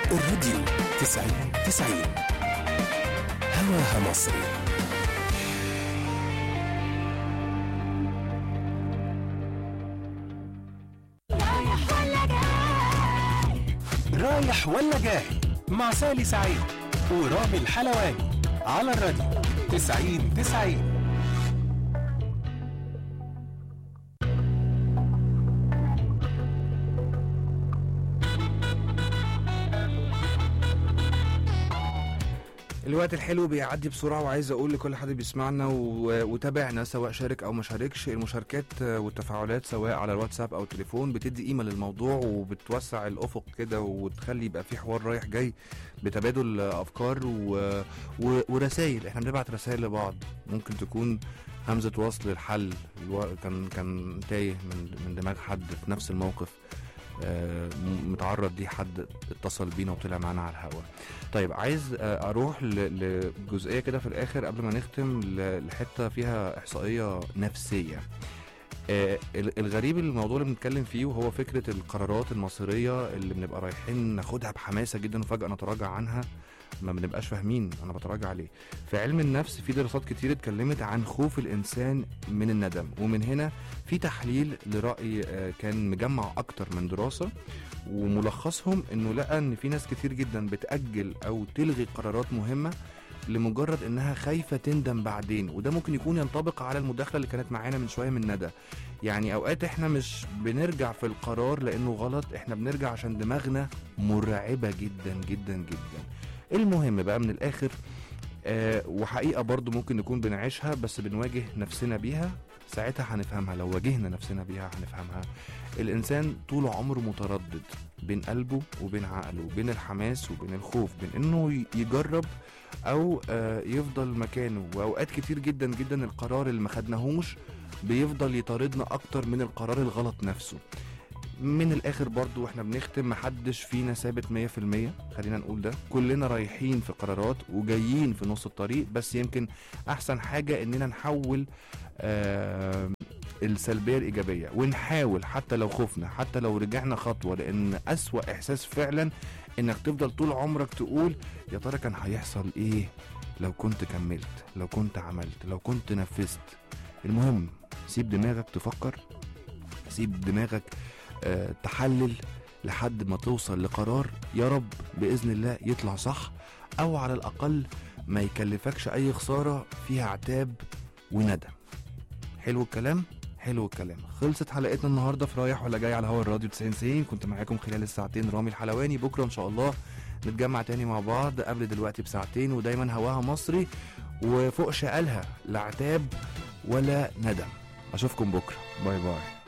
الراديو تسعين تسعين هواها مصري رايح ولا جاي مع سالي سعيد ورامي الحلواني على الراديو تسعين تسعين الوقت الحلو بيعدي بسرعة وعايز أقول لكل حد بيسمعنا و- وتابعنا سواء شارك أو ما شاركش المشاركات آه، والتفاعلات سواء على الواتساب أو التليفون بتدي قيمة للموضوع وبتوسع الأفق كده وتخلي يبقى في حوار رايح جاي بتبادل آه، أفكار و... و... ورسائل إحنا بنبعت رسائل لبعض ممكن تكون همزة وصل الحل الو... كان كان تايه من من دماغ حد في نفس الموقف آه، م- متعرض ليه حد اتصل بينا وطلع معانا على الهوا طيب عايز آه، اروح ل- لجزئيه كده في الاخر قبل ما نختم ل- لحته فيها احصائيه نفسيه آه، ال- الغريب الموضوع اللي بنتكلم فيه وهو فكره القرارات المصيريه اللي بنبقى رايحين ناخدها بحماسه جدا وفجاه نتراجع عنها ما بنبقاش فاهمين انا بتراجع ليه في علم النفس في دراسات كتير اتكلمت عن خوف الانسان من الندم ومن هنا في تحليل لراي آه، كان مجمع اكتر من دراسه وملخصهم انه لقى ان في ناس كتير جدا بتاجل او تلغي قرارات مهمه لمجرد انها خايفه تندم بعدين وده ممكن يكون ينطبق على المداخله اللي كانت معانا من شويه من ندى يعني اوقات احنا مش بنرجع في القرار لانه غلط احنا بنرجع عشان دماغنا مرعبه جدا جدا جدا المهم بقى من الاخر آه وحقيقه برضو ممكن نكون بنعيشها بس بنواجه نفسنا بيها ساعتها هنفهمها لو واجهنا نفسنا بيها هنفهمها الانسان طول عمره متردد بين قلبه وبين عقله بين الحماس وبين الخوف بين انه ي- يجرب او آه، يفضل مكانه واوقات كتير جدا جدا القرار اللي ما خدناهوش بيفضل يطاردنا اكتر من القرار الغلط نفسه من الاخر برضو واحنا بنختم محدش فينا ثابت 100% خلينا نقول ده كلنا رايحين في قرارات وجايين في نص الطريق بس يمكن احسن حاجة اننا نحول آه السلبيه الايجابيه ونحاول حتى لو خفنا حتى لو رجعنا خطوه لان اسوا احساس فعلا انك تفضل طول عمرك تقول يا ترى كان هيحصل ايه لو كنت كملت لو كنت عملت لو كنت نفذت المهم سيب دماغك تفكر سيب دماغك آه تحلل لحد ما توصل لقرار يا رب باذن الله يطلع صح او على الاقل ما يكلفكش اي خساره فيها عتاب وندم حلو الكلام حلو الكلام خلصت حلقتنا النهارده في رايح ولا جاي على هوا الراديو 90 90 كنت معاكم خلال الساعتين رامي الحلواني بكره ان شاء الله نتجمع تاني مع بعض قبل دلوقتي بساعتين ودايما هواها مصري وفوق شقالها لا عتاب ولا ندم اشوفكم بكره باي باي